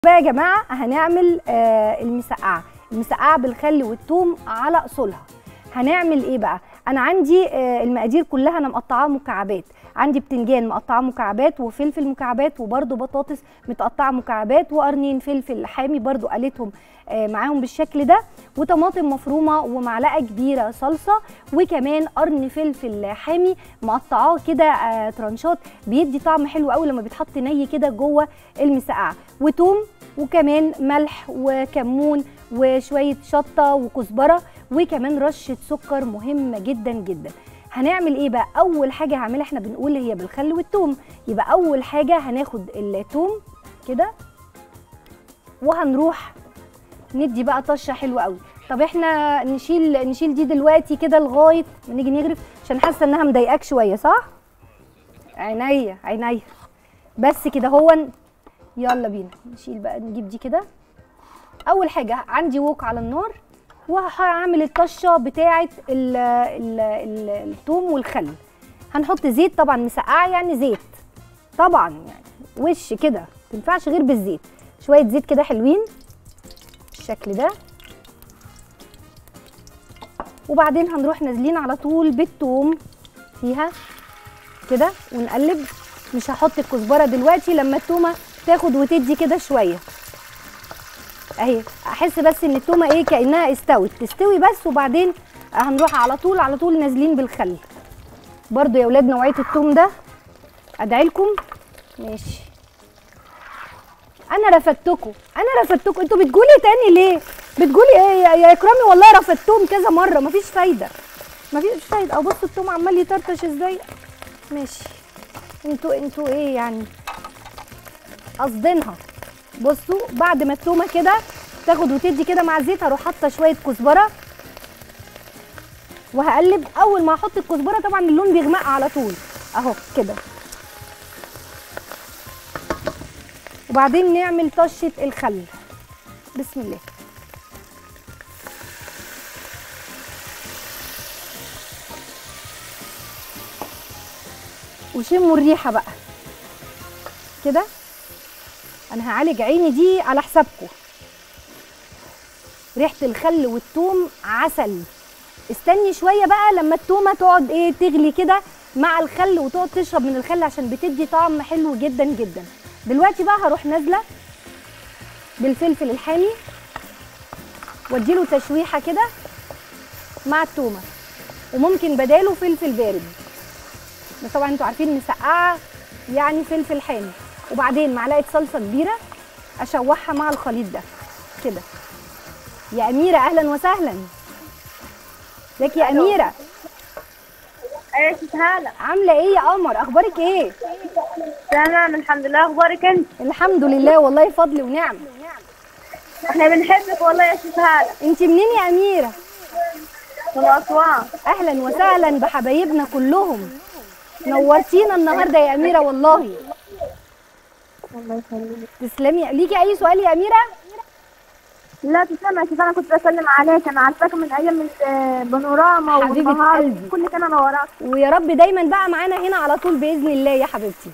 بقى يا جماعه هنعمل آه المسقعه المسقعه بالخل والثوم على اصولها هنعمل ايه بقى انا عندي آه المقادير كلها انا مقطعاها مكعبات عندي بتنجان مقطعاه مكعبات وفلفل مكعبات وبرده بطاطس متقطعه مكعبات وقرنين فلفل حامي برده قليتهم آه معاهم بالشكل ده وطماطم مفرومه ومعلقه كبيره صلصه وكمان قرن فلفل حامي مقطعاه كده آه ترانشات بيدي طعم حلو قوي لما بيتحط ني كده جوه المسقعه وتوم وكمان ملح وكمون وشويه شطه وكزبره وكمان رشه سكر مهمه جدا جدا هنعمل ايه بقى اول حاجه هعملها احنا بنقول هي بالخل والثوم يبقى اول حاجه هناخد الثوم كده وهنروح ندي بقى طشه حلوه قوي طب احنا نشيل نشيل دي دلوقتي كده لغايه ما نيجي نغرف عشان حاسه انها مضايقاك شويه صح عينيا عينيا بس كده هو يلا بينا نشيل بقى نجيب دي كده اول حاجه عندي ووك على النار وهعمل الطشه بتاعه ال ال ال الثوم والخل هنحط زيت طبعا مسقعه يعني زيت طبعا يعني وش كده ما تنفعش غير بالزيت شويه زيت كده حلوين بالشكل ده وبعدين هنروح نازلين على طول بالثوم فيها كده ونقلب مش هحط الكزبره دلوقتي لما التومه تاخد وتدي كده شويه اهي احس بس ان التومه ايه كانها استوت تستوي بس وبعدين هنروح على طول على طول نازلين بالخل برضو يا ولاد نوعيه التوم ده ادعي لكم ماشي انا رفدتكم انا رفدتكم انتوا بتقولي تاني ليه بتقولي ايه يا, يا اكرامي والله رفدتهم كذا مره مفيش فايده مفيش فايده او بصوا التوم عمال يطرطش ازاي ماشي انتوا انتوا ايه يعني قصدينها بصوا بعد ما التومه كده تاخد وتدي كده مع الزيت هروح حاطه شويه كزبره وهقلب اول ما احط الكزبره طبعا اللون بيغمق على طول اهو كده وبعدين نعمل طشه الخل بسم الله وشموا الريحه بقى كده انا هعالج عيني دي على حسابكم ريحه الخل والثوم عسل استني شويه بقى لما التومه تقعد ايه تغلي كده مع الخل وتقعد تشرب من الخل عشان بتدي طعم حلو جدا جدا دلوقتي بقى هروح نازله بالفلفل الحامي واديله تشويحه كده مع التومه وممكن بداله فلفل بارد بس طبعا انتوا عارفين مسقعه يعني فلفل حامي وبعدين معلقه صلصه كبيره اشوحها مع الخليط ده كده يا اميره اهلا وسهلا ازيك يا اميره ايه هلا عامله ايه يا قمر اخبارك ايه تمام الحمد لله اخبارك انت الحمد لله والله فضل ونعم احنا بنحبك والله يا شيخ هلا انت منين يا اميره من اسوان اهلا وسهلا بحبايبنا كلهم نورتينا النهارده يا اميره والله الله يخليك تسلمي ليكي اي سؤال يا اميره لا تسلم يا شيخ انا كنت بسلم عليك انا عارفاك من ايام البانوراما حبيبة والنهار قلبي. كل سنه انا وراك ويا رب دايما بقى معانا هنا على طول باذن الله يا حبيبتي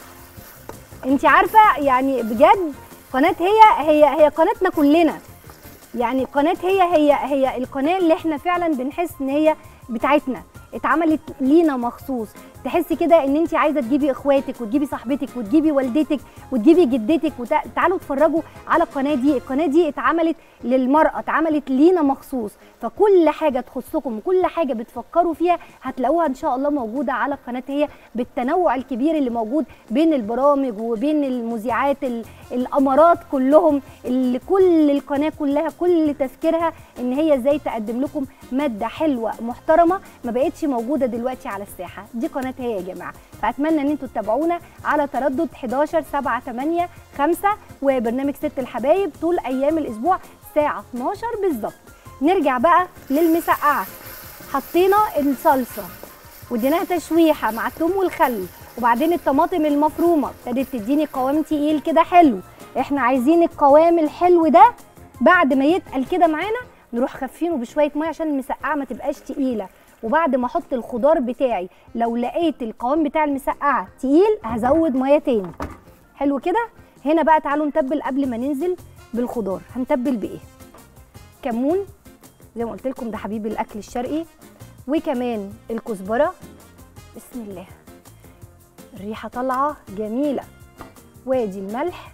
انت عارفه يعني بجد قناه هي هي هي قناتنا كلنا يعني قناه هي هي هي القناه اللي احنا فعلا بنحس ان هي بتاعتنا اتعملت لينا مخصوص تحسي كده ان انت عايزه تجيبي اخواتك وتجيبي صاحبتك وتجيبي والدتك وتجيبي جدتك وتعالوا اتفرجوا على القناه دي القناه دي اتعملت للمراه اتعملت لينا مخصوص فكل حاجه تخصكم وكل حاجه بتفكروا فيها هتلاقوها ان شاء الله موجوده على قناه هي بالتنوع الكبير اللي موجود بين البرامج وبين المذيعات ال- الامارات كلهم اللي كل القناه كلها كل تفكيرها ان هي ازاي تقدم لكم ماده حلوه محترمه ما بقتش موجوده دلوقتي على الساحه دي قناه هي يا جماعه فاتمنى ان انتوا تتابعونا على تردد 11 7 8 5 وبرنامج ست الحبايب طول ايام الاسبوع الساعه 12 بالظبط نرجع بقى للمسقعه حطينا الصلصه واديناها تشويحه مع الثوم والخل وبعدين الطماطم المفرومه ابتدت تديني قوام تقيل كده حلو احنا عايزين القوام الحلو ده بعد ما يتقل كده معانا نروح خفينه بشويه ميه عشان المسقعه ما تبقاش تقيله وبعد ما احط الخضار بتاعي لو لقيت القوام بتاع المسقعه تقيل هزود ميه تاني حلو كده هنا بقى تعالوا نتبل قبل ما ننزل بالخضار هنتبل بايه كمون زي ما قلت لكم ده حبيب الاكل الشرقي وكمان الكزبره بسم الله الريحه طالعه جميله وادي الملح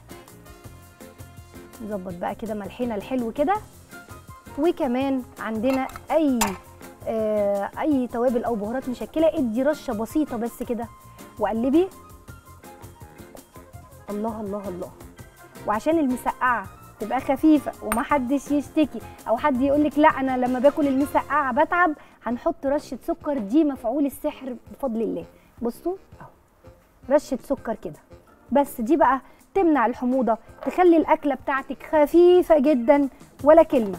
نظبط بقى كده ملحنا الحلو كده وكمان عندنا اي آه اي توابل او بهارات مشكله ادي رشه بسيطه بس كده وقلبي الله الله الله وعشان المسقعه تبقى خفيفه ومحدش يشتكي او حد يقول لك لا انا لما باكل المسقعه بتعب هنحط رشه سكر دي مفعول السحر بفضل الله بصوا اهو رشه سكر كده بس دي بقى تمنع الحموضه تخلي الاكله بتاعتك خفيفه جدا ولا كلمه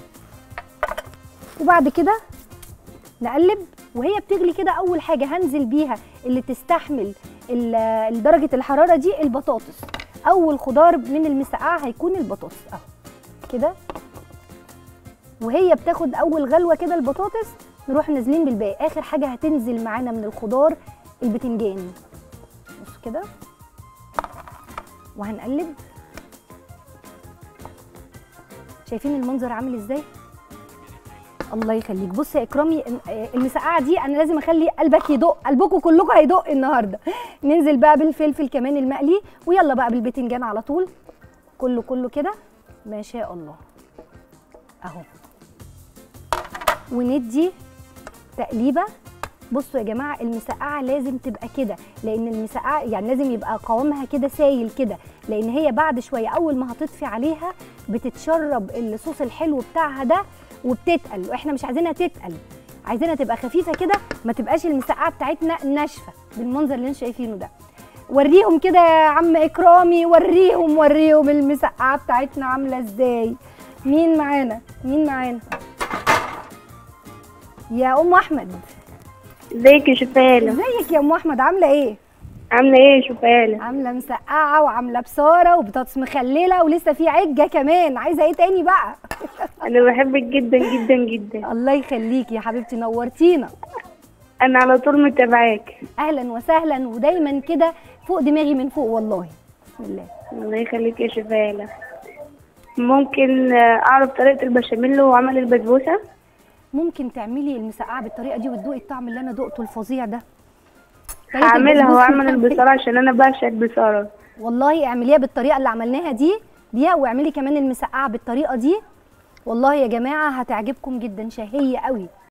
وبعد كده نقلب وهي بتغلي كده اول حاجه هنزل بيها اللي تستحمل ال- درجه الحراره دي البطاطس اول خضار من المسقعه هيكون البطاطس اهو كده وهي بتاخد اول غلوه كده البطاطس نروح نازلين بالباقي اخر حاجه هتنزل معانا من الخضار البتنجان بصوا كده وهنقلب شايفين المنظر عامل ازاي الله يخليك بص يا اكرامي المسقعه دي انا لازم اخلي قلبك يدق قلبكم كلكم هيدق النهارده ننزل بقى بالفلفل كمان المقلي ويلا بقى بالبتنجان على طول كله كله كده ما شاء الله اهو وندي تقليبه بصوا يا جماعه المسقعه لازم تبقى كده لان المسقعه يعني لازم يبقى قوامها كده سايل كده لان هي بعد شويه اول ما هتطفي عليها بتتشرب الصوص الحلو بتاعها ده وبتتقل واحنا مش عايزينها تتقل عايزينها تبقى خفيفه كده ما تبقاش المسقعه بتاعتنا ناشفه بالمنظر اللي انتم شايفينه ده وريهم كده يا عم اكرامي وريهم وريهم المسقعه بتاعتنا عامله ازاي مين معانا مين معانا يا ام احمد ازيك يا شفالة ازيك يا ام احمد عامله ايه عاملة ايه يا شفالة عامله مسقعه وعامله بصاره وبطاطس مخلله ولسه في عجه كمان عايزه ايه تاني بقى انا بحبك جدا جدا جدا الله يخليكي يا حبيبتي نورتينا انا على طول متابعاك اهلا وسهلا ودايما كده فوق دماغي من فوق والله بسم الله الله يخليك يا شفالة ممكن آه، اعرف طريقة البشاميل وعمل البسبوسة ممكن تعملي المسقعه بالطريقه دي وتدوقي الطعم اللي انا دقته الفظيع ده طريقة هعملها البسبوسة واعمل بتعمل إيه؟ البصارة عشان انا بعشق البصارة والله اعمليها بالطريقه اللي عملناها دي دي واعملي كمان المسقعه بالطريقه دي والله يا جماعه هتعجبكم جدا شهيه قوي